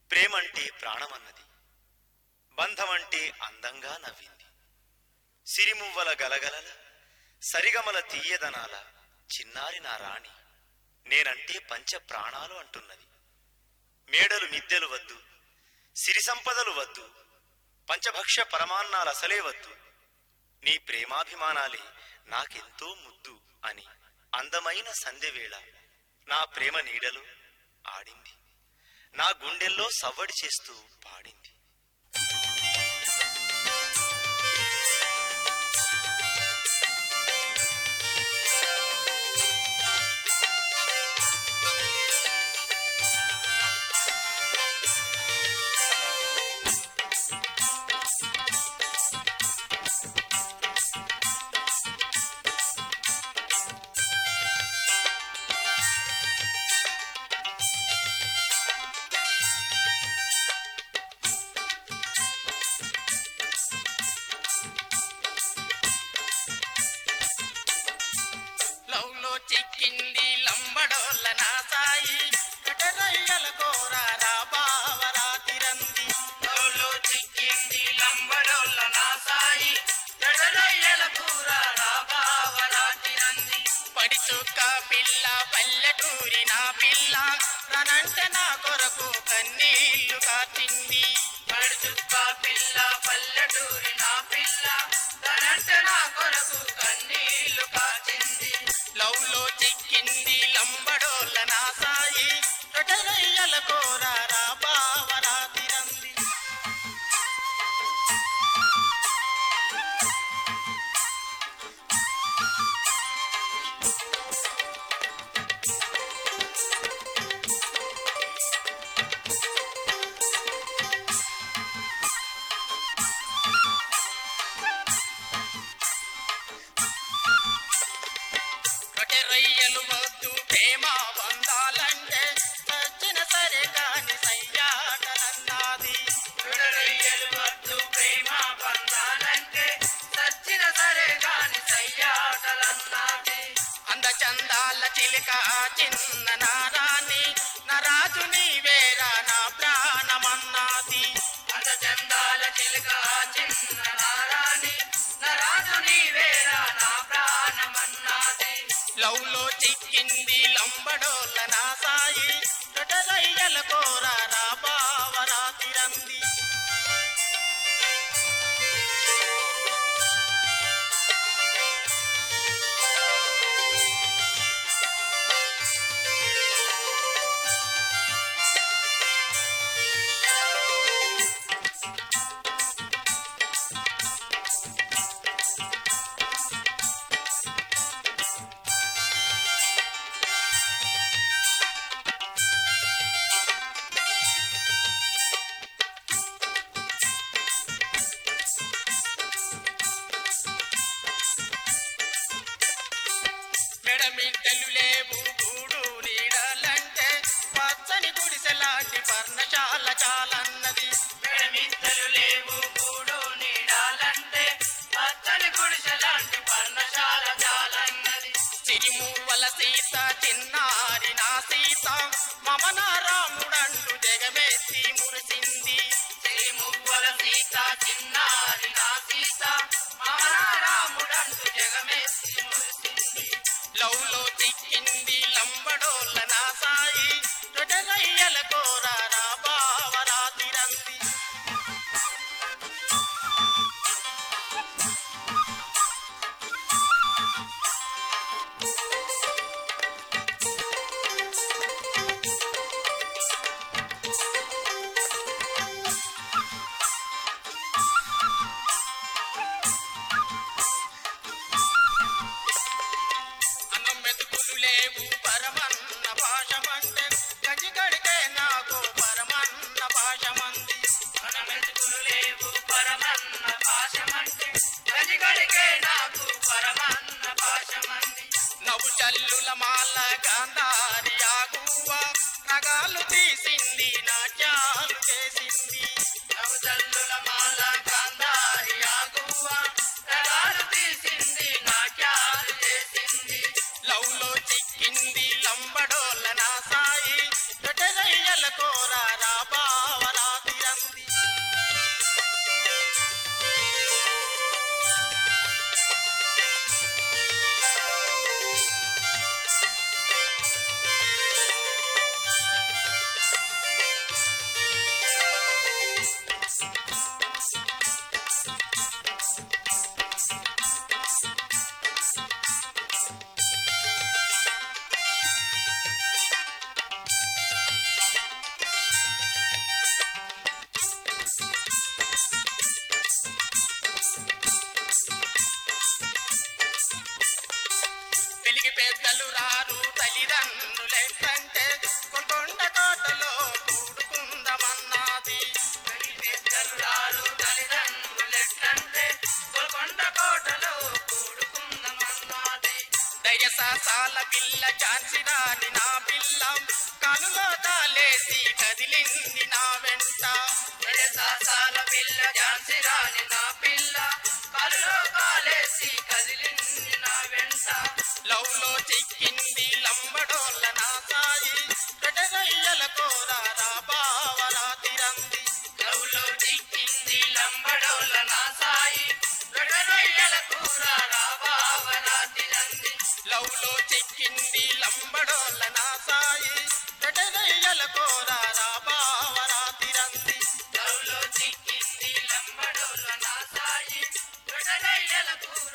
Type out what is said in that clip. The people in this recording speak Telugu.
ప్రేమంటే ప్రాణమన్నది బంధమంటే అందంగా నవ్వింది సిరిమువ్వల గలగలల సరిగమల తీయదనాల చిన్నారి నా రాణి నేనంటే పంచ ప్రాణాలు అంటున్నది మేడలు మిద్దెలు వద్దు సిరి సంపదలు వద్దు పంచభక్ష పరమాన్నాలు అసలే వద్దు నీ ప్రేమాభిమానాలే నాకెంతో ముద్దు అని అందమైన సంధ్యవేళ నా ప్రేమ నీడలో ఆడింది నా గుండెల్లో సవ్వడి చేస్తూ పాడింది లవ్ లో చిక్కింది లంబడోళ్ళ నా సాయి కటరయ్యల కోరారా బావరా తిరంది లవ్ లో చిక్కింది లంబడోళ్ళ నా సాయి కటరయ్యల కోరారా బావరా తిరంది పడి చుక్క పిల్ల పల్లెటూరి నా పిల్ల తనంటే నా కొరకు కన్నీళ్లు కాచింది పడి చుక్క పిల్ల పల్లెటూరి నా పిల్ల తనంటే నా కొరకు కన్నీళ్లు కాచింది లవ్ లో చిక్కింది లంబడోళ్ళ నా సాయి రొటరయ్యల కోరారా బావరా తిరంది ఒకటి రొయ్యలు వద్దు ప్రేమ బంధాలంటే వచ్చిన సరే కాని సయ్యాటలన్నది రొయ్యలు వద్దు ప్రేమ బంధాలంటే చచ్చిన సరే కాని సయ్యాటలన్నది అంద చందాల చిలిక చిన్న నారాని నరాజు నీవేరా నా ప్రాణమన్నది అంద చందాల చిలిక చిన్న నారాని నరాజు నీవేరా నా ప్రాణమన్నది లవ్ లో చిక్కింది లంబడోళ్ళ నా సాయి తొటలయ్యల కోరారా బావరా తిరంది మెడమిట్టలు లేవు గూడు నీడలంటే పచ్చని గుడిసెలాంటి పర్ణశాల చాలన్నది మెడమిట్టలు లేవు గూడు నీడాలంటే పచ్చని గుడిసెలాంటి పర్ణశాల చాలన్నది సిరిమూవల సీత చిన్నారి నా సీత మమన రాముడంటూ జగమెత్తి మురిసింది సిరిమూవల సీత చిన్నారి నా సీత మమన రాముడంటూ జగమెత్తి మురిసింది లవ్ లో చిక్కింది లంబడోళ్ళ నా సాయి తొడలయ్యల కోరారా బావరా తిరంది అన్నం మెతుకులు లేవు పరమన్న భాషమంటే గది గడితే నాకు పరమన్న భాషమంది అన్నం మెతుకులు లేవు పరమన్న భాషమంటే గది గడికే నాకు పరమన్న భాషమంది నవ్వు చల్లుల మాల గాంధారి ఆగువ నగాలు తీసింది నాట్యాలు చేసింది నవ్వు చల్లుల మాల గాంధారి ఆగువ నగాలు తీసింది నాట్యాలు చేసింది లవ్ లో చిక్కింది లంబడోళ్ళ నా సాయి తొటెలయ్యల కోరారా బావ పెద్దలు రారు తల్లిదండ్రులెట్టంటే కొల్కొండ కోటలో కూడుకుందమన్నది పెద్దలు రారు తల్లిదండ్రులెట్టంటే కొల్కొండ కోటలో కూడుకుందమన్నది దయసాల పిల్ల చాచిరాని నా పిల్ల కనులో తాలేసి కదిలింది నా వెంట దయసాల పిల్ల చాచిరాని నా పిల్ల కనులో తాలేసి కదిలింది నా వెంట లవ్లో చిక్కింది లంబడోళ్ళ నా సాయి పెటగయ్యల కోరారా బావరా తిరంది లవ్లో చిక్కింది లంబడోళ్ళ నా సాయి పెటగయ్యల కోరారా బావరా తిరంది లవ్లో చిక్కింది లంబడోళ్ళ నా సాయి పెటగయ్యల కోరారా బావరా తిరంది లవ్లో చిక్కింది లంబడోళ్ళ నా సాయి పెటగయ్యల కోరారా